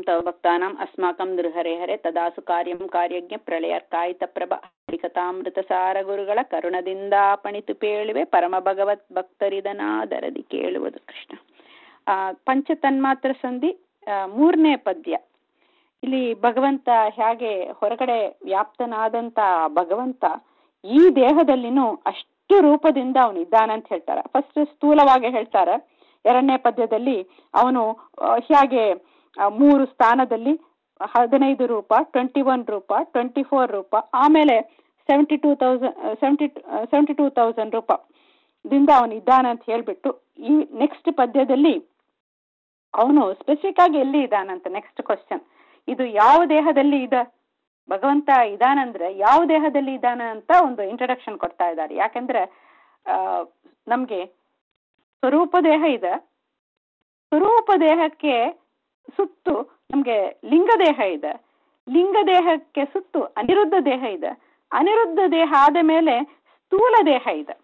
तव भक्तानाम् अस्माकं नृहरे ಹರೆ ತದಾಸು ಕಾರ್ಯಂ ಕಾರ್ಯಜ್ಞ ಪ್ರಳಯರ್ಕಾಯಿತ ಅಮೃತಸಾರ ಗುರುಗಳ ಕರುಣದಿಂದ ಪಣಿತು ಪೇಳುವೆ ಪರಮ ಭಗವತ್ ಭಕ್ತರಿದನಾದರದಿ ಕೇಳುವುದು ಕೃಷ್ಣ ಆ ಪಂಚತನ್ಮಾತ್ರ ಸಂಧಿ ಮೂರನೇ ಪದ್ಯ ಇಲ್ಲಿ ಭಗವಂತ ಹೇಗೆ ಹೊರಗಡೆ ವ್ಯಾಪ್ತನಾದಂತ ಭಗವಂತ ಈ ದೇಹದಲ್ಲಿನೂ ಅಷ್ಟು ರೂಪದಿಂದ ಅವನು ಇದ್ದಾನಂತ ಹೇಳ್ತಾರೆ ಫಸ್ಟ್ ಸ್ಥೂಲವಾಗಿ ಹೇಳ್ತಾರೆ ಎರಡನೇ ಪದ್ಯದಲ್ಲಿ ಅವನು ಹೇಗೆ ಮೂರು ಸ್ಥಾನದಲ್ಲಿ ಹದಿನೈದು ರೂಪ ಟ್ವೆಂಟಿ ಒನ್ ರೂಪ ಟ್ವೆಂಟಿ ಫೋರ್ ರೂಪ ಆಮೇಲೆ seventy two thousand seventy seventy two thousand ರೂಪ ದಿಂದ ಅವನು ಇದ್ದಾನೆ ಅಂತ ಹೇಳ್ಬಿಟ್ಟು ಈ ನೆಕ್ಸ್ಟ್ ಪದ್ಯದಲ್ಲಿ ಅವನು ಸ್ಪೆಸಿಫಿಕ್ ಆಗಿ ಎಲ್ಲಿ ಇದ್ದಾನಂತ ನೆಕ್ಸ್ಟ್ ಕ್ವಶನ್ ಇದು ಯಾವ ದೇಹದಲ್ಲಿ ಇದೆ ಭಗವಂತ ಇದಾನಂದ್ರೆ ಯಾವ ದೇಹದಲ್ಲಿ ಇದ್ದಾನ ಅಂತ ಒಂದು ಇಂಟ್ರಡಕ್ಷನ್ ಕೊಡ್ತಾ ಇದ್ದಾರೆ ಯಾಕಂದ್ರೆ ನಮ್ಗೆ ಸ್ವರೂಪ ದೇಹ ಇದೆ ಸ್ವರೂಪ ದೇಹಕ್ಕೆ ಸುತ್ತು ನಮ್ಗೆ ಲಿಂಗ ದೇಹ ಇದೆ ಲಿಂಗ ದೇಹಕ್ಕೆ ಸುತ್ತು ಅನಿರುದ್ಧ ದೇಹ ಇದೆ ಅನಿರುದ್ಧ ದೇಹ ಆದ ಮೇಲೆ ಸ್ಥೂಲ ದೇಹ ಇದೆ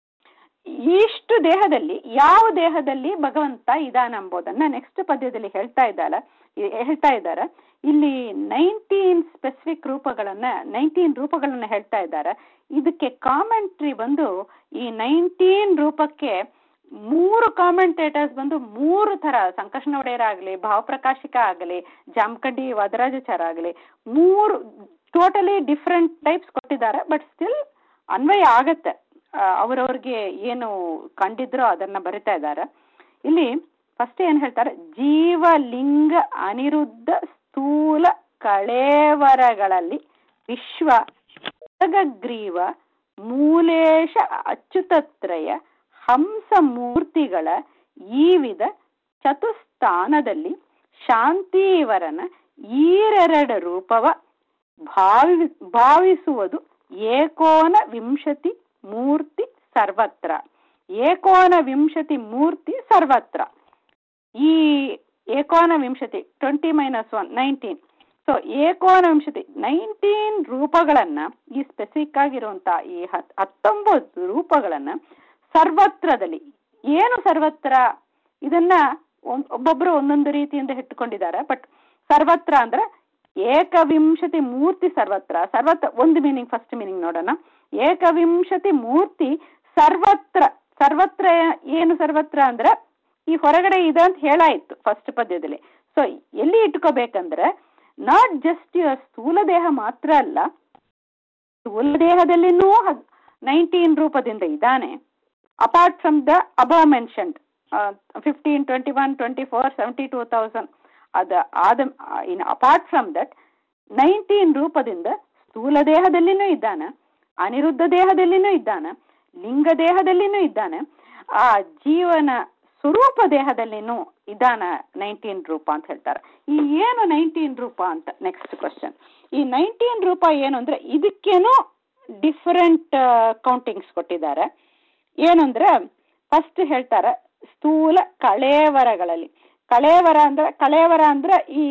ಇಷ್ಟು ದೇಹದಲ್ಲಿ ಯಾವ ದೇಹದಲ್ಲಿ ಭಗವಂತ ಇದಾನ ಎಂಬುದನ್ನ ನೆಕ್ಸ್ಟ್ ಪದ್ಯದಲ್ಲಿ ಹೇಳ್ತಾ ಇದ್ದಾರ ಹೇಳ್ತಾ ಇದ್ದಾರೆ ಇಲ್ಲಿ ನೈನ್ಟೀನ್ ಸ್ಪೆಸಿಫಿಕ್ ರೂಪಗಳನ್ನ ನೈನ್ಟೀನ್ ರೂಪಗಳನ್ನ ಹೇಳ್ತಾ ಇದ್ದಾರೆ ಇದಕ್ಕೆ ಕಾಮೆಂಟ್ರಿ ಬಂದು ಈ ನೈನ್ಟೀನ್ ರೂಪಕ್ಕೆ ಮೂರು ಕಾಮೆಂಟೇಟರ್ಸ್ ಬಂದು ಮೂರು ತರ ಸಂಕಷ್ಣ ಒಡೆಯರ್ ಆಗಲಿ ಭಾವಪ್ರಕಾಶಿಕ ಆಗಲಿ ಜಾಮಖಂಡಿ ವದರಾಜಾಚಾರ ಆಗಲಿ ಮೂರು ಟೋಟಲಿ ಡಿಫ್ರೆಂಟ್ ಟೈಪ್ಸ್ ಕೊಟ್ಟಿದ್ದಾರೆ ಬಟ್ ಸ್ಟಿಲ್ ಅನ್ವಯ ಆಗತ್ತೆ ಅವರವ್ರಿಗೆ ಏನು ಕಂಡಿದ್ರೋ ಅದನ್ನ ಬರಿತಾ ಇದ್ದಾರೆ ಇಲ್ಲಿ ಫಸ್ಟ್ ಏನ್ ಹೇಳ್ತಾರೆ ಜೀವಲಿಂಗ ಅನಿರುದ್ಧ ಸ್ಥೂಲ ಕಳೇವರಗಳಲ್ಲಿ ವಿಶ್ವ ಜಗಗ್ರೀವ ಮೂಲೇಶ ಅಚ್ಯುತತ್ರಯ ಹಂಸ ಮೂರ್ತಿಗಳ ಈ ವಿಧ ಚತುಸ್ಥಾನದಲ್ಲಿ ಶಾಂತಿವರನ ಈರೆರಡು ರೂಪವ ಭಾವಿ ಭಾವಿಸುವುದು ಏಕೋನ ವಿಂಶತಿ ಮೂರ್ತಿ ಸರ್ವತ್ರ ಏಕೋನ ವಿಂಶತಿ ಮೂರ್ತಿ ಸರ್ವತ್ರ ಈ ಏಕೋನ ವಿಂಶತಿ twenty minus one nineteen so ಏಕೋನ ವಿಂಶತಿ ನೈನ್ಟೀನ್ ರೂಪಗಳನ್ನ ಈ ಸ್ಪೆಸಿಫಿಕ್ ಆಗಿರುವಂತ ಈ ಹತ್ತೊಂಬತ್ತು ರೂಪಗಳನ್ನ ಸರ್ವತ್ರದಲ್ಲಿ ಏನು ಸರ್ವತ್ರ ಇದನ್ನ ಒಬ್ಬೊಬ್ರು ಒಂದೊಂದು ರೀತಿಯಿಂದ ಇಟ್ಟುಕೊಂಡಿದ್ದಾರೆ ಬಟ್ ಸರ್ವತ್ರ ಅಂದ್ರೆ ಏಕವಿಂಶತಿ ಮೂರ್ತಿ ಸರ್ವತ್ರ ಸರ್ವತ್ರ ಒಂದು ಮೀನಿಂಗ್ ಫಸ್ಟ್ ಮೀನಿಂಗ್ ನೋಡೋಣ ಏಕವಿಂಶತಿ ಮೂರ್ತಿ ಸರ್ವತ್ರ ಸರ್ವತ್ರ ಏನು ಸರ್ವತ್ರ ಅಂದ್ರೆ ಈ ಹೊರಗಡೆ ಇದೆ ಅಂತ ಹೇಳಾಯ್ತು ಫಸ್ಟ್ ಪದ್ಯದಲ್ಲಿ ಸೊ ಎಲ್ಲಿ ಇಟ್ಕೋಬೇಕಂದ್ರೆ ನಾಟ್ ಜಸ್ಟ್ ಯುವರ್ ಸ್ಥೂಲ ದೇಹ ಮಾತ್ರ ಅಲ್ಲ ಸ್ಥೂಲ ದೇಹದಲ್ಲಿನೂ ನೈನ್ಟೀನ್ ರೂಪದಿಂದ ಇದ್ದಾನೆ apart from the above mentioned fifteen twenty one twenty four seventy two thousand ಅದ ಆದ in apart from that nineteen ರೂಪದಿಂದ ಸ್ಥೂಲ ದೇಹದಲ್ಲಿನೂ ಇದ್ದಾನೆ ಅನಿರುದ್ಧ ದೇಹದಲ್ಲಿನೂ ಇದ್ದಾನೆ ಲಿಂಗ ದೇಹದಲ್ಲಿನೂ ಇದ್ದಾನೆ ಆ ಜೀವನ ಸ್ವರೂಪ ದೇಹದಲ್ಲಿನೂ ಇದ್ದಾನ ನೈನ್ಟೀನ್ ರೂಪ ಅಂತ ಹೇಳ್ತಾರೆ ಈ ಏನು ನೈನ್ಟೀನ್ ರೂಪ ಅಂತ ನೆಕ್ಸ್ಟ್ ಕ್ವಶನ್ ಈ ನೈನ್ಟೀನ್ ರೂಪ ಏನು ಅಂದ್ರೆ ಇದಕ್ಕೇನು ಡಿಫರೆಂಟ್ ಕೌಂಟಿಂಗ್ಸ್ ಕೊಟ್ಟಿದ್ದಾರೆ ಏನು ಅಂದ್ರೆ ಫಸ್ಟ್ ಹೇಳ್ತಾರೆ ಸ್ಥೂಲ ಕಳೇವರಗಳಲ್ಲಿ ಕಳೇವರ ಅಂದ್ರೆ ಕಳೇವರ ಅಂದ್ರೆ ಈ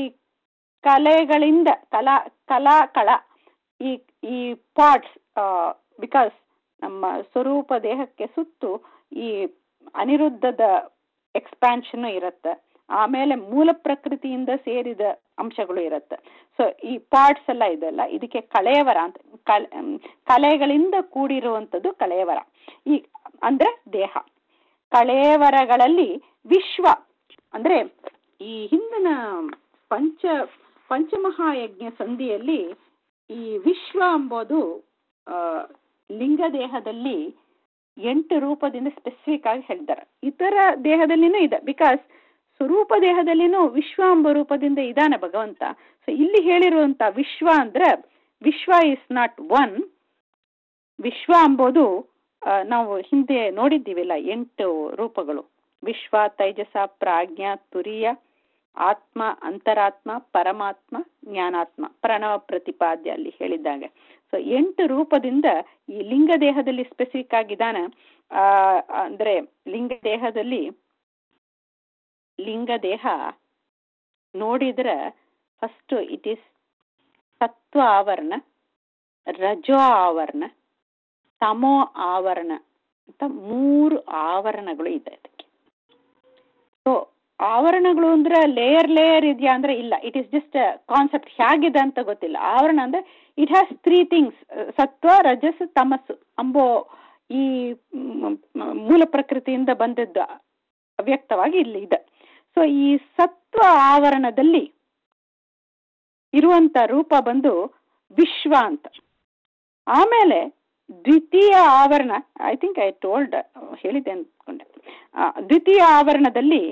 ಕಲೆಗಳಿಂದ ಕಲಾ ಕಲಾ ಕಳ ಈ ಈ ಪಾರ್ಟ್ಸ್ ಬಿಕಾಸ್ ನಮ್ಮ ಸ್ವರೂಪ ದೇಹಕ್ಕೆ ಸುತ್ತು ಈ ಅನಿರುದ್ಧದ ಎಕ್ಸ್ಪ್ಯಾನ್ಷನ್ ಇರುತ್ತೆ ಆಮೇಲೆ ಮೂಲ ಪ್ರಕೃತಿಯಿಂದ ಸೇರಿದ ಅಂಶಗಳು ಇರುತ್ತೆ ಸೊ ಈ ಪಾರ್ಟ್ಸ್ ಎಲ್ಲ ಇದೆಲ್ಲ ಇದಕ್ಕೆ ಕಳೆಯವರ ಅಂತ ಕಲೆಗಳಿಂದ ಕೂಡಿರುವಂಥದ್ದು ಕಳೆಯವರ ಈ ಅಂದ್ರೆ ದೇಹ ಕಳೇವರಗಳಲ್ಲಿ ವಿಶ್ವ ಅಂದ್ರೆ ಈ ಹಿಂದಿನ ಪಂಚ ಪಂಚಮಹಾಯಜ್ಞ ಸಂಧಿಯಲ್ಲಿ ಈ ವಿಶ್ವ ಎಂಬುದು ಲಿಂಗ ದೇಹದಲ್ಲಿ ಎಂಟು ರೂಪದಿಂದ ಸ್ಪೆಸಿಫಿಕ್ ಆಗಿ ಹೇಳ್ತಾರೆ ಇತರ ದೇಹದಲ್ಲಿನೂ ಇದೆ ಬಿಕಾಸ್ ಸ್ವರೂಪ ದೇಹದಲ್ಲಿನೂ ವಿಶ್ವ ಎಂಬ ರೂಪದಿಂದ ಇದ್ದಾನೆ ಭಗವಂತ ಸೊ ಇಲ್ಲಿ ಹೇಳಿರುವಂತ ವಿಶ್ವ ಅಂದ್ರೆ ವಿಶ್ವ ಇಸ್ ನಾಟ್ ಒನ್ ವಿಶ್ವ ಎಂಬುದು ನಾವು ಹಿಂದೆ ನೋಡಿದ್ದೀವಿಲ್ಲ ಎಂಟು ರೂಪಗಳು ವಿಶ್ವ ತೈಜಸ ಪ್ರಾಜ್ಞ ತುರಿಯ ಆತ್ಮ ಅಂತರಾತ್ಮ ಪರಮಾತ್ಮ ಜ್ಞಾನಾತ್ಮ ಪ್ರಣವ ಪ್ರತಿಪಾದ್ಯ ಅಲ್ಲಿ ಹೇಳಿದ್ದಾಗೆ ಸೊ ಎಂಟು ರೂಪದಿಂದ ಈ ಲಿಂಗ ದೇಹದಲ್ಲಿ ಸ್ಪೆಸಿಫಿಕ್ ಆಗಿದ್ದಾನೆ ಆ ಅಂದ್ರೆ ಲಿಂಗ ದೇಹದಲ್ಲಿ ಲಿಂಗ ದೇಹ ನೋಡಿದ್ರೆ ಫಸ್ಟ್ ಇಟ್ ಈಸ್ ಸತ್ವ ಆವರಣ ರಜೋ ಆವರಣ ತಮೋ ಆವರಣ ಅಂತ ಮೂರು ಆವರಣಗಳು ಇದೆ ಅದಕ್ಕೆ ಸೊ ಆವರಣಗಳು ಅಂದ್ರೆ ಲೇಯರ್ ಲೇಯರ್ ಇದೆಯಾ ಅಂದ್ರೆ ಇಲ್ಲ ಇಟ್ ಇಸ್ ಜಸ್ಟ್ ಕಾನ್ಸೆಪ್ಟ್ ಹೇಗಿದೆ ಅಂತ ಗೊತ್ತಿಲ್ಲ ಆವರಣ ಅಂದ್ರೆ ಇಟ್ ಹ್ಯಾಸ್ ತ್ರೀ ಥಿಂಗ್ಸ್ ಸತ್ವ ರಜಸ್ ತಮಸ್ಸು ಅಂಬೋ ಈ ಮೂಲ ಪ್ರಕೃತಿಯಿಂದ ಬಂದದ್ದು ಅವ್ಯಕ್ತವಾಗಿ ಇಲ್ಲಿ ಇದೆ ಸೊ ಈ ಸತ್ವ ಆವರಣದಲ್ಲಿ ಇರುವಂತ ರೂಪ ಬಂದು ವಿಶ್ವ ಅಂತ ಆಮೇಲೆ ದ್ವಿತೀಯ ಆವರಣ ಐ ಥಿಂಕ್ ಐ ಟೋಲ್ಡ್ ಹೇಳಿದ್ದೆ ಅಂದ್ಕೊಂಡೆ ದ್ವಿತೀಯ ಆವರಣದಲ್ಲಿ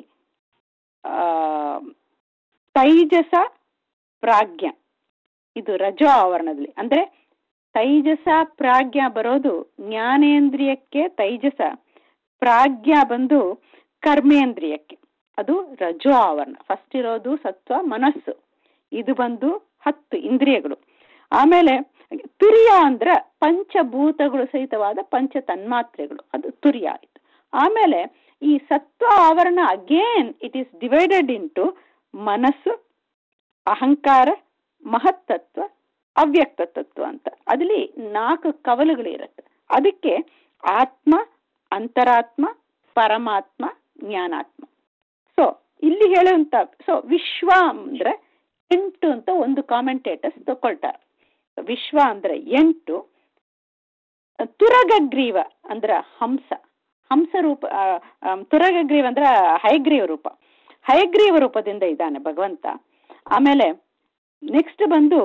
ತೈಜಸ ಪ್ರಾಜ್ಞ ಇದು ರಜೋ ಆವರಣದಲ್ಲಿ ಅಂದ್ರೆ ತೈಜಸ ಪ್ರಾಜ್ಞ ಬರೋದು ಜ್ಞಾನೇಂದ್ರಿಯಕ್ಕೆ ತೈಜಸ ಪ್ರಾಜ್ಞ ಬಂದು ಕರ್ಮೇಂದ್ರಿಯಕ್ಕೆ ಅದು ರಜೋ ಆವರಣ ಫಸ್ಟ್ ಇರೋದು ಸತ್ವ ಮನಸ್ಸು ಇದು ಬಂದು ಹತ್ತು ಇಂದ್ರಿಯಗಳು ಆಮೇಲೆ ತುರಿಯ ಅಂದ್ರೆ ಪಂಚಭೂತಗಳು ಸಹಿತವಾದ ಪಂಚ ತನ್ಮಾತ್ರೆಗಳು ಅದು ತುರಿಯ ಆಯಿತು ಆಮೇಲೆ ಈ ಸತ್ವ ಆವರಣ again it is divided into ಮನಸ್ಸು ಅಹಂಕಾರ ಮಹತ್ತತ್ವ ಅವ್ಯಕ್ತ ತತ್ವ ಅಂತ ಅದಲ್ಲಿ ನಾಲ್ಕು ಕವಲುಗಳು ಇರುತ್ತೆ ಅದಕ್ಕೆ ಆತ್ಮ ಅಂತರಾತ್ಮ ಪರಮಾತ್ಮ ಜ್ಞಾನಾತ್ಮ ಸೊ ಇಲ್ಲಿ ಹೇಳುವಂತ ಸೊ ವಿಶ್ವ ಅಂದ್ರೆ ಎಂಟು ಅಂತ ಒಂದು ಕಾಮೆಂಟೇಟರ್ಸ್ ತಗೊಳ್ತಾರೆ ವಿಶ್ವ ಅಂದ್ರೆ ಎಂಟು ತುರಗಗ್ರೀವ ಅಂದ್ರ ಹಂಸ ಹಂಸ ರೂಪ ತುರಗಗ್ರೀವ ಅಂದ್ರ ಹಯಗ್ರೀವ ರೂಪ ಹಯಗ್ರೀವ ರೂಪದಿಂದ ಇದ್ದಾನೆ ಭಗವಂತ ಆಮೇಲೆ ನೆಕ್ಸ್ಟ್ ಬಂದು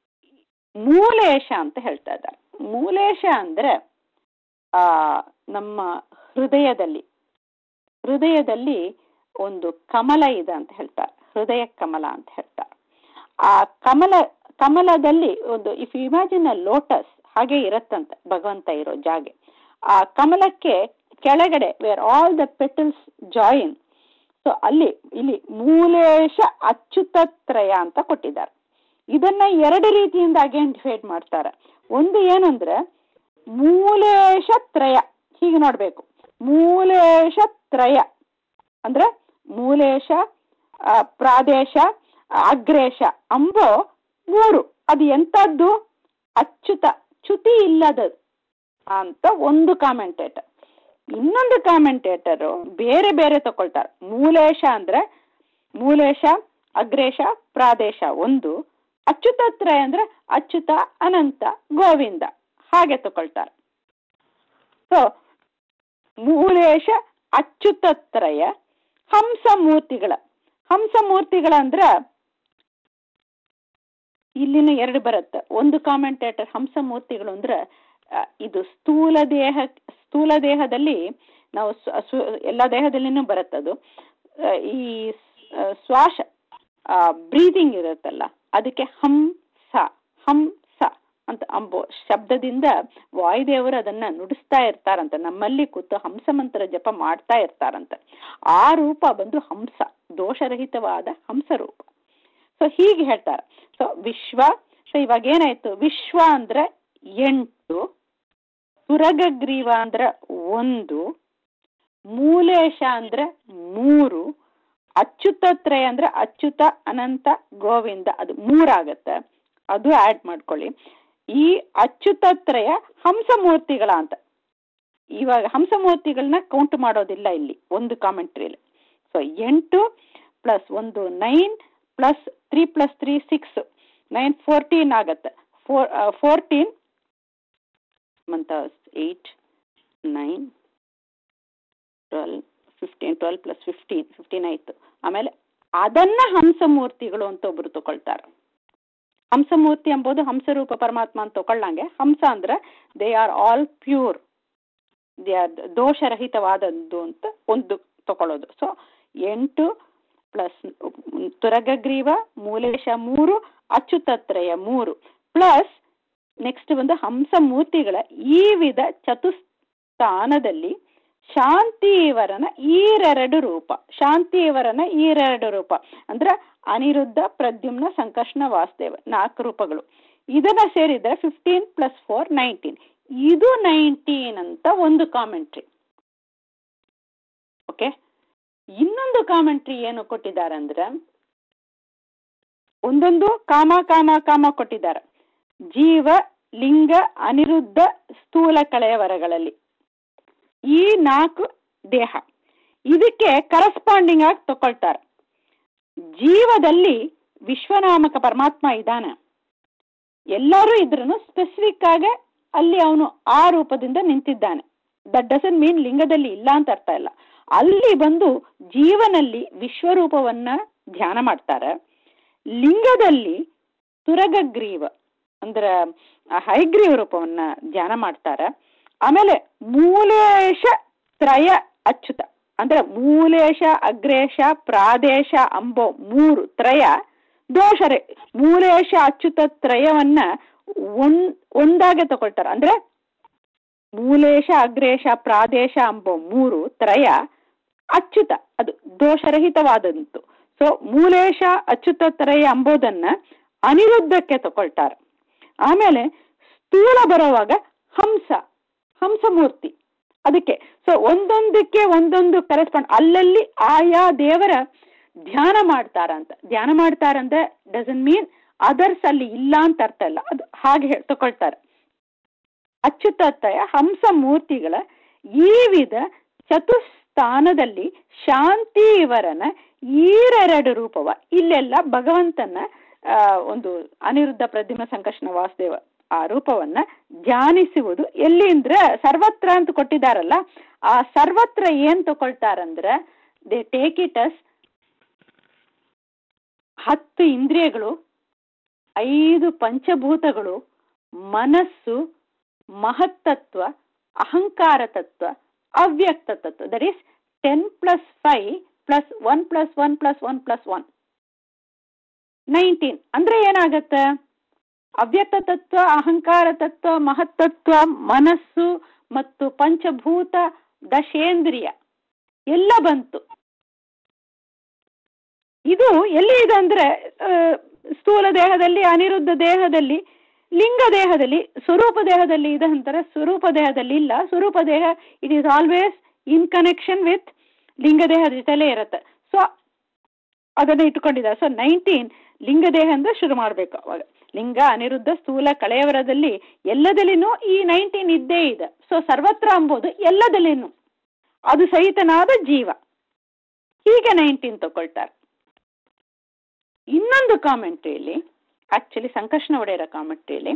ಮೂಲೇಶ ಅಂತ ಹೇಳ್ತಾ ಇದ್ದಾರೆ ಮೂಲೇಶ ಅಂದ್ರೆ ಆ ನಮ್ಮ ಹೃದಯದಲ್ಲಿ ಹೃದಯದಲ್ಲಿ ಒಂದು ಕಮಲ ಇದೆ ಅಂತ ಹೇಳ್ತಾರೆ ಹೃದಯ ಕಮಲ ಅಂತ ಹೇಳ್ತಾರೆ ಆ ಕಮಲ ಕಮಲದಲ್ಲಿ ಒಂದು if you imagine a lotus ಹಾಗೆ ಇರತ್ತಂತೆ ಭಗವಂತ ಇರೋ ಜಾಗೆ ಆ ಕಮಲಕ್ಕೆ ಕೆಳಗಡೆ where all the petals join so ಅಲ್ಲಿ ಇಲ್ಲಿ ಮೂಲೇಶ ಅಚ್ಯುತತ್ರಯ ಅಂತ ಕೊಟ್ಟಿದ್ದಾರೆ ಇದನ್ನ ಎರಡು ರೀತಿಯಿಂದ ಐಡೆಂಟಿಫೈಡ್ ಮಾಡ್ತಾರೆ ಒಂದು ಏನಂದ್ರೆ ಮೂಲೇಶ ತ್ರಯ ಹೀಗೆ ನೋಡ್ಬೇಕು ಮೂಲೇಶ ತ್ರಯ ಅಂದ್ರೆ ಮೂಲೇಶ ಪ್ರಾದೇಶ ಅಗ್ರೇಶ ಅಂಬೋ ಮೂರು ಅದು ಎಂಥದ್ದು ಅಚ್ಯುತ ಚ್ಯುತಿ ಇಲ್ಲದದು ಅಂತ ಒಂದು ಕಾಮೆಂಟೇಟರ್ ಇನ್ನೊಂದು ಕಾಮೆಂಟೇಟರು ಬೇರೆ ಬೇರೆ ತಗೊಳ್ತಾರೆ ಮೂಲೇಶ ಅಂದ್ರೆ ಮೂಲೇಶ ಅಗ್ರೇಶ ಪ್ರಾದೇಶ ಒಂದು ಅಚ್ಯುತತ್ರಯ ಅಂದ್ರೆ ಅಚ್ಯುತ ಅನಂತ ಗೋವಿಂದ ಹಾಗೆ ತಗೊಳ್ತಾರೆ ಸೊ ಮೂಲೇಶ ಅಚ್ಯುತತ್ರಯ ಹಂಸ ಮೂರ್ತಿಗಳ ಹಂಸ ಮೂರ್ತಿಗಳ ಅಂದ್ರ ಇಲ್ಲಿನ ಎರಡು ಬರುತ್ತೆ ಒಂದು ಕಾಮೆಂಟೇಟರ್ ಹಂಸ ಮೂರ್ತಿಗಳು ಅಂದ್ರೆ ಇದು ಸ್ಥೂಲ ದೇಹ ಸ್ಥೂಲ ದೇಹದಲ್ಲಿ ನಾವು ಎಲ್ಲ ದೇಹದಲ್ಲಿನೂ ಬರುತ್ತದು ಈ ಶ್ವಾಸ ಬ್ರೀದಿಂಗ್ ಇರುತ್ತಲ್ಲ ಅದಕ್ಕೆ ಹಂಸ ಹಂಸ ಅಂತ ಅಂಬೋ ಶಬ್ದದಿಂದ ವಾಯುದೇವರು ಅದನ್ನ ನುಡಿಸ್ತಾ ಇರ್ತಾರಂತ ನಮ್ಮಲ್ಲಿ ಕೂತು ಹಂಸ ಮಂತ್ರ ಜಪ ಮಾಡ್ತಾ ಇರ್ತಾರಂತ ಆ ರೂಪ ಬಂದು ಹಂಸ ದೋಷರಹಿತವಾದ ಹಂಸ ರೂಪ ಸೊ ಹೀಗೆ ಹೇಳ್ತಾರೆ ಸೊ ವಿಶ್ವ ಸೊ ಇವಾಗ ಏನಾಯ್ತು ವಿಶ್ವ ಅಂದ್ರೆ ಎಂಟು ಸುರಗಗ್ರೀವ ಅಂದ್ರೆ ಒಂದು ಮೂಲೇಶ ಅಂದ್ರೆ ಮೂರು ಅಚ್ಯುತತ್ರಯ ಅಂದ್ರೆ ಅಚ್ಯುತ ಅನಂತ ಗೋವಿಂದ ಅದು ಮೂರಾಗತ್ತೆ ಅದು ಆಡ್ ಮಾಡ್ಕೊಳ್ಳಿ ಈ ಅಚ್ಯುತತ್ರಯ ಹಂಸಮೂರ್ತಿಗಳ ಅಂತ ಇವಾಗ ಹಂಸಮೂರ್ತಿಗಳನ್ನ ಕೌಂಟ್ ಮಾಡೋದಿಲ್ಲ ಇಲ್ಲಿ ಒಂದು ಕಾಮೆಂಟ್ರಿಯಲ್ಲಿ ಸೊ ಎಂಟು ಪ್ಲಸ್ ಒಂದು nine plus three plus three six nine fourteen ಆಗತ್ತೆ ಫೋರ್ ಫೋರ್ಟೀನ್ ಮಂತ eight nine twelve fifteen twelve plus fifteen fifteen ಆಯಿತು ಆಮೇಲೆ ಅದನ್ನ ಹಂಸಮೂರ್ತಿಗಳು ಅಂತ ಒಬ್ರು ತಗೊಳ್ತಾರೆ ಹಂಸಮೂರ್ತಿ ಎಂಬುದು ಹಂಸರೂಪ ಪರಮಾತ್ಮ ಅಂತ ತಗೊಳ್ಳಂಗೆ ಹಂಸ ಅಂದ್ರೆ they are all pure they are ದೋಷರಹಿತವಾದದ್ದು ಅಂತ ಒಂದು ತಗೊಳ್ಳೋದು ಸೊ ಎಂಟು ಪ್ಲಸ್ ತುರಗಗ್ರೀವ ಮೂಲೇಶ ಮೂರು ಅಚ್ಯುತತ್ರಯ ಮೂರು ಪ್ಲಸ್ ನೆಕ್ಸ್ಟ್ ಒಂದು ಹಂಸ ಮೂರ್ತಿಗಳ ಈ ವಿಧ ಚತುಸ್ಥಾನದಲ್ಲಿ ಶಾಂತಿವರನ ಈರೆರಡು ರೂಪ ಶಾಂತಿವರನ ಈರೆರಡು ರೂಪ ಅಂದ್ರೆ ಅನಿರುದ್ಧ ಪ್ರದ್ಯುಮ್ನ ಸಂಕರ್ಷಣ ವಾಸುದೇವ ನಾಲ್ಕು ರೂಪಗಳು ಇದನ್ನ ಸೇರಿದ್ರೆ ಫಿಫ್ಟೀನ್ ಪ್ಲಸ್ ಫೋರ್ ನೈನ್ಟೀನ್ ಇದು ನೈನ್ಟೀನ್ ಅಂತ ಒಂದು ಕಾಮೆಂಟ್ರಿ ಓಕೆ ಇನ್ನೊಂದು ಕಾಮೆಂಟ್ರಿ ಏನು ಕೊಟ್ಟಿದ್ದಾರೆ ಅಂದ್ರೆ ಒಂದೊಂದು ಕಾಮ ಕಾಮ ಕಾಮ ಕೊಟ್ಟಿದ್ದಾರೆ ಜೀವ ಲಿಂಗ ಅನಿರುದ್ಧ ಸ್ಥೂಲ ಕಳೆಯವರಗಳಲ್ಲಿ ಈ ನಾಲ್ಕು ದೇಹ ಇದಕ್ಕೆ ಕರಸ್ಪಾಂಡಿಂಗ್ ಆಗಿ ತಗೊಳ್ತಾರೆ ಜೀವದಲ್ಲಿ ವಿಶ್ವನಾಮಕ ಪರಮಾತ್ಮ ಇದ್ದಾನೆ ಎಲ್ಲರೂ ಇದ್ರೂ ಸ್ಪೆಸಿಫಿಕ್ ಆಗಿ ಅಲ್ಲಿ ಅವನು ಆ ರೂಪದಿಂದ ನಿಂತಿದ್ದಾನೆ ದಟ್ ಡಸನ್ ಮೀನ್ ಲಿಂಗದಲ್ಲಿ ಇಲ್ಲ ಅಂತ ಅರ್ಥ ಇಲ್ಲ ಅಲ್ಲಿ ಬಂದು ಜೀವನಲ್ಲಿ ವಿಶ್ವರೂಪವನ್ನ ಧ್ಯಾನ ಮಾಡ್ತಾರೆ ಲಿಂಗದಲ್ಲಿ ತುರಗಗ್ರೀವ ಅಂದ್ರೆ ಹೈಗ್ರೀವ ರೂಪವನ್ನ ಧ್ಯಾನ ಮಾಡ್ತಾರೆ ಆಮೇಲೆ ಮೂಲೇಶ ತ್ರಯ ಅಚ್ಯುತ ಅಂದ್ರೆ ಮೂಲೇಶ ಅಗ್ರೇಶ ಪ್ರಾದೇಶ ಅಂಬೋ ಮೂರು ತ್ರಯ ದೋಷರೇ ಮೂಲೇಶ ಅಚ್ಯುತ ತ್ರಯವನ್ನ ಒಂದ್ ಒಂದಾಗೆ ತಗೊಳ್ತಾರೆ ಅಂದ್ರೆ ಮೂಲೇಶ ಅಗ್ರೇಶ ಪ್ರಾದೇಶ ಅಂಬೋ ಮೂರು ತ್ರಯ ಅಚ್ಯುತ ಅದು ದೋಷರಹಿತವಾದಂತು ಸೊ ಮೂಲೇಶ ಅಚ್ಯುತ ತ್ರಯ ಅಂಬೋದನ್ನ ಅನಿರುದ್ಧಕ್ಕೆ ತಗೊಳ್ತಾರೆ ಆಮೇಲೆ ಸ್ಥೂಲ ಬರುವಾಗ ಹಂಸ ಹಂಸಮೂರ್ತಿ ಅದಕ್ಕೆ ಸೊ ಒಂದೊಂದಕ್ಕೆ ಒಂದೊಂದು ಕರೆಸ್ಪಾಂಡ್ ಅಲ್ಲಲ್ಲಿ ಆಯಾ ದೇವರ ಧ್ಯಾನ ಮಾಡ್ತಾರಂತ ಧ್ಯಾನ ಮಾಡ್ತಾರಂದ್ರೆ ಡಸನ್ ಮೀನ್ ಅದರ್ಸ್ ಅಲ್ಲಿ ಇಲ್ಲ ಅಂತ ಅರ್ಥ ಇಲ್ಲ ಅದು ಹಾಗೆ ತಗೊಳ್ತಾರೆ ಅಚ್ಯುತತ್ವಯ ಹಂಸ ಮೂರ್ತಿಗಳ ಈ ವಿಧ ಚತುಸ್ಥಾನದಲ್ಲಿ ಶಾಂತಿ ಇವರನ ಈರೆರಡು ರೂಪವ ಇಲ್ಲೆಲ್ಲ ಭಗವಂತನ ಒಂದು ಅನಿರುದ್ಧ ಪ್ರದ್ಯುಮ್ನ ಸಂಕರ್ಷಣ ವಾಸುದೇವ ಆ ರೂಪವನ್ನ ಧ್ಯಾನಿಸುವುದು ಎಲ್ಲಿ ಅಂದ್ರೆ ಸರ್ವತ್ರ ಅಂತ ಕೊಟ್ಟಿದ್ದಾರಲ್ಲ ಆ ಸರ್ವತ್ರ ಏನ್ ತಗೊಳ್ತಾರಂದ್ರೆ ದೇ ಟೇಕ್ ಇಟ್ ಅಸ್ ಹತ್ತು ಇಂದ್ರಿಯಗಳು ಐದು ಪಂಚಭೂತಗಳು ಮನಸ್ಸು ಮಹತ್ತತ್ವ ಅಹಂಕಾರ ತತ್ವ ಅವ್ಯಕ್ತ ತತ್ವ that is ten plus five plus one plus one plus one plus one nineteen ಅಂದ್ರೆ ಏನಾಗತ್ತೆ ಅವ್ಯಕ್ತ ತತ್ವ ಅಹಂಕಾರ ತತ್ವ ಮಹತ್ತತ್ವ ಮನಸ್ಸು ಮತ್ತು ಪಂಚಭೂತ ದಶೇಂದ್ರಿಯ ಎಲ್ಲ ಬಂತು ಇದು ಎಲ್ಲಿ ಇದೆ ಅಂದ್ರೆ ಸ್ಥೂಲ ದೇಹದಲ್ಲಿ ಅನಿರುದ್ಧ ದೇಹದಲ್ಲಿ ಲಿಂಗ ದೇಹದಲ್ಲಿ ಸ್ವರೂಪ ದೇಹದಲ್ಲಿ ಇದೆ ಅಂತಾರೆ ಸ್ವರೂಪ ದೇಹದಲ್ಲಿ ಇಲ್ಲ ಸ್ವರೂಪ ದೇಹ it is always in connection with ಲಿಂಗ ದೇಹದ ಜೊತೆಲೇ ಇರುತ್ತೆ ಸೊ ಅದನ್ನ ಇಟ್ಕೊಂಡಿದ್ದಾರೆ ಸೊ ನೈನ್ಟೀನ್ ಲಿಂಗ ದೇಹ ಅಂದ್ರೆ ಶುರು ಮಾಡಬೇಕು ಅವಾಗ ಲಿಂಗ ಅನಿರುದ್ಧ ಸ್ಥೂಲ ಕಳೆಯವರದಲ್ಲಿ ಎಲ್ಲದಲ್ಲಿನೂ ಈ ನೈನ್ಟೀನ್ ಇದ್ದೇ ಇದೆ ಸೊ ಸರ್ವತ್ರ ಅಂಬೋದು ಎಲ್ಲದಲ್ಲಿನೂ ಅದು ಸಹಿತನಾದ ಜೀವ ಹೀಗೆ ನೈನ್ಟೀನ್ ತಗೊಳ್ತಾರೆ ಇನ್ನೊಂದು ಕಾಮೆಂಟ್ರಿಯಲ್ಲಿ ಆಕ್ಚುಲಿ ಸಂಕರ್ಷಣ ಒಡೆಯರ ಕಾಮೆಂಟ್ರಿಯಲ್ಲಿ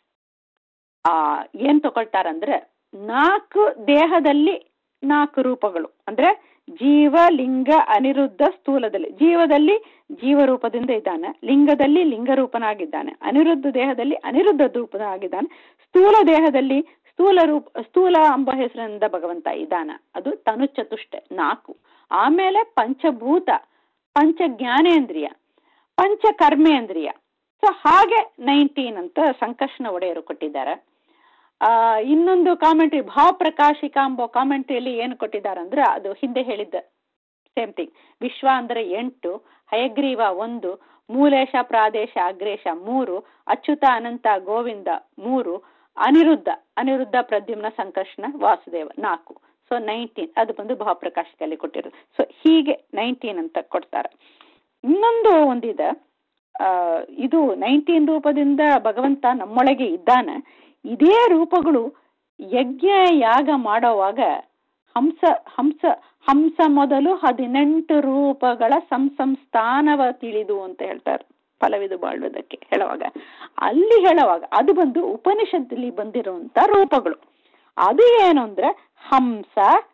ಆ ಏನ್ ತಗೊಳ್ತಾರಂದ್ರೆ ನಾಲ್ಕು ದೇಹದಲ್ಲಿ ನಾಲ್ಕು ರೂಪಗಳು ಅಂದ್ರೆ ಜೀವ ಲಿಂಗ ಅನಿರುದ್ಧ ಸ್ಥೂಲದಲ್ಲಿ ಜೀವದಲ್ಲಿ ಜೀವರೂಪದಿಂದ ಇದ್ದಾನೆ ಲಿಂಗದಲ್ಲಿ ಲಿಂಗ ರೂಪನಾಗಿದ್ದಾನೆ ಅನಿರುದ್ಧ ದೇಹದಲ್ಲಿ ಅನಿರುದ್ಧ ರೂಪನಾಗಿದ್ದಾನೆ ಸ್ಥೂಲ ದೇಹದಲ್ಲಿ ಸ್ಥೂಲ ರೂಪ ಸ್ಥೂಲ ಎಂಬ ಹೆಸರಿನಿಂದ ಭಗವಂತ ಇದ್ದಾನ ಅದು ತನು ಚತುಷ್ಟೆ ನಾಲ್ಕು ಆಮೇಲೆ ಪಂಚಭೂತ ಪಂಚ ಜ್ಞಾನೇಂದ್ರಿಯ ಪಂಚ ಕರ್ಮೇಂದ್ರಿಯ ಸೊ ಹಾಗೆ ನೈನ್ಟೀನ್ ಅಂತ ಸಂಕರ್ಷಣ ಒಡೆಯರು ಕೊಟ್ಟಿದ್ದಾರೆ ಆ ಇನ್ನೊಂದು ಕಾಮೆಂಟ್ರಿ ಭಾವಪ್ರಕಾಶಿಕ ಎಂಬ ಕಾಮೆಂಟ್ರಿಯಲ್ಲಿ ಏನು ಕೊಟ್ಟಿದ್ದಾರೆ ಅಂದ್ರೆ ಅದು ಹಿಂದೆ ಹೇಳಿದ್ದ ಸೇಮ್ ಥಿಂಗ್ ವಿಶ್ವ ಅಂದ್ರೆ ಎಂಟು ಹಯಗ್ರೀವ ಒಂದು ಮೂಲೇಶ ಪ್ರಾದೇಶ ಅಗ್ರೇಶ ಮೂರು ಅಚ್ಯುತ ಅನಂತ ಗೋವಿಂದ ಮೂರು ಅನಿರುದ್ಧ ಅನಿರುದ್ಧ ಪ್ರದ್ಯುಮ್ನ ಸಂಕರ್ಷಣ ವಾಸುದೇವ ನಾಲ್ಕು ಸೊ ನೈನ್ಟೀನ್ ಅದು ಬಂದು ಭಾವಪ್ರಕಾಶಕಲ್ಲಿ ಕೊಟ್ಟಿರೋದು ಸೊ ಹೀಗೆ ನೈನ್ಟೀನ್ ಅಂತ ಕೊಡ್ತಾರೆ ಇನ್ನೊಂದು ಒಂದಿದೆ ಇದು ನೈನ್ಟೀನ್ ರೂಪದಿಂದ ಭಗವಂತ ನಮ್ಮೊಳಗೆ ಇದ್ದಾನೆ ಇದೇ ರೂಪಗಳು ಯಜ್ಞ ಯಾಗ ಮಾಡೋವಾಗ ಹಂಸ ಹಂಸ ಹಂಸ ಮೊದಲು ಹದಿನೆಂಟು ರೂಪಗಳ ಸಂಸಂಸ್ಥಾನವ ತಿಳಿದು ಅಂತ ಹೇಳ್ತಾರೆ ಫಲವಿದು ಬಾಳುವುದಕ್ಕೆ ಹೇಳುವಾಗ ಅಲ್ಲಿ ಹೇಳುವಾಗ ಅದು ಬಂದು ಉಪನಿಷತ್ತಲ್ಲಿ ಬಂದಿರುವಂತ ರೂಪಗಳು ಅದು ಏನು ಅಂದ್ರೆ ಹಂಸ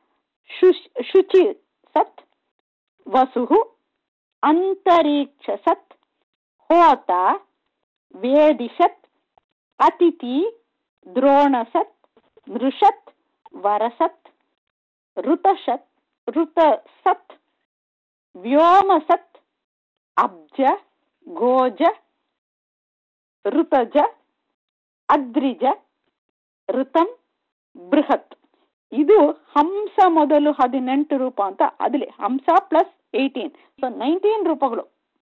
ಶುಚಿ ಸತ್ ವಸುಹು ಅಂತರಿಕ್ಷ ಸತ್ ಹೋತ ವೇದಿಷತ್ ಅತಿಥಿ ದ್ರೋಣಸತ್ ನೃಷತ್ ವರಸತ್ ಋತಶತ್ ಋತಸತ್ ವ್ಯೋಮಸತ್ ಅಬ್ಜ ಗೋಜ ಋತಜ ಅದ್ರಿಜ ಋತಂ ಬೃಹತ್ ಇದು ಹಂಸ ಮೊದಲು ಹದಿನೆಂಟು ರೂಪ ಅಂತ ಅದಲ್ಲಿ ಹಂಸ ಪ್ಲಸ್ ಏಯ್ಟೀನ್ ಸೊ ನೈನ್ಟೀನ್ ರೂಪಗಳು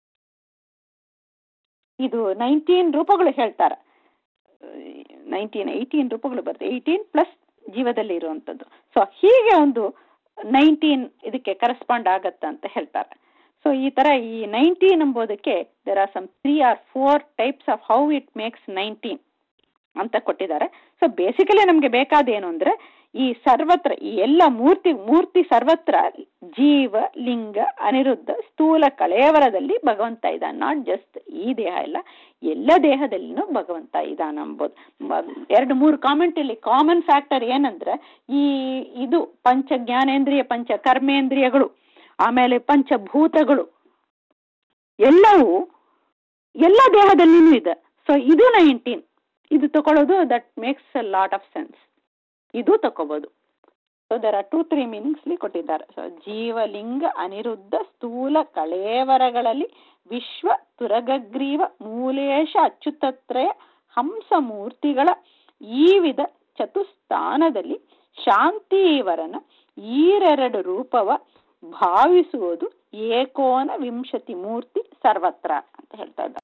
ಇದು ನೈನ್ಟೀನ್ ರೂಪಗಳು ಹೇಳ್ತಾರೆ ನೈನ್ಟೀನ್ ಏಯ್ಟೀನ್ ರೂಪಗಳು ಬರುತ್ತೆ ಏಯ್ಟೀನ್ ಪ್ಲಸ್ ಜೀವದಲ್ಲಿ ಇರುವಂಥದ್ದು ಸೊ ಹೀಗೆ ಒಂದು ನೈನ್ಟೀನ್ ಇದಕ್ಕೆ ಕರೆಸ್ಪಾಂಡ್ ಆಗತ್ತ ಅಂತ ಹೇಳ್ತಾರೆ ಸೊ ಈ ತರ ಈ ನೈನ್ಟೀನ್ ಎಂಬುದಕ್ಕೆ there are some three or four types of how it makes nineteen ಅಂತ ಕೊಟ್ಟಿದ್ದಾರೆ ಸೊ ಬೇಸಿಕಲಿ ನಮಗೆ ಬೇಕಾದೇನು ಅಂದ್ರೆ ಈ ಸರ್ವತ್ರ ಈ ಎಲ್ಲ ಮೂರ್ತಿ ಮೂರ್ತಿ ಸರ್ವತ್ರ ಜೀವ ಲಿಂಗ ಅನಿರುದ್ಧ ಸ್ಥೂಲ ಕಳೇವರದಲ್ಲಿ ಭಗವಂತ ಇದ್ದಾನೆ ನಾಟ್ ಜಸ್ಟ್ ಈ ದೇಹ ಎಲ್ಲ ಎಲ್ಲ ದೇಹದಲ್ಲಿನೂ ಭಗವಂತ ಇದ್ದಾನ ಅಂಬೋದು ಎರಡು ಮೂರು ಕಾಮೆಂಟ್ ಇಲ್ಲಿ ಕಾಮನ್ ಫ್ಯಾಕ್ಟರ್ ಏನಂದ್ರೆ ಈ ಇದು ಪಂಚ ಜ್ಞಾನೇಂದ್ರಿಯ ಪಂಚ ಕರ್ಮೇಂದ್ರಿಯಗಳು ಆಮೇಲೆ ಪಂಚಭೂತಗಳು ಎಲ್ಲವೂ ಎಲ್ಲ ದೇಹದಲ್ಲಿನೂ ಇದೆ ಸೊ ಇದು ನೈನ್ಟೀನ್ ಇದು ತಗೊಳ್ಳೋದು that makes a lot of sense ಇದು ತಗೋಬೋದು so there are two three ಮೀನಿಂಗ್ಸ್ಲಿ ಕೊಟ್ಟಿದ್ದಾರೆ ಸೊ ಜೀವಲಿಂಗ ಅನಿರುದ್ಧ ಸ್ಥೂಲ ಕಳೇವರಗಳಲ್ಲಿ ವಿಶ್ವ ತುರಗಗ್ರೀವ ಮೂಲೇಶ ಅಚ್ಯುತತ್ರಯ ಹಂಸ ಮೂರ್ತಿಗಳ ಈ ವಿಧ ಚತುಸ್ಥಾನದಲ್ಲಿ ಶಾಂತಿವರನ ಈರೆರಡು ರೂಪವ ಭಾವಿಸುವುದು ಏಕೋನ ವಿಂಶತಿ ಮೂರ್ತಿ ಸರ್ವತ್ರ ಅಂತ ಹೇಳ್ತಾ ಇದ್ದಾರೆ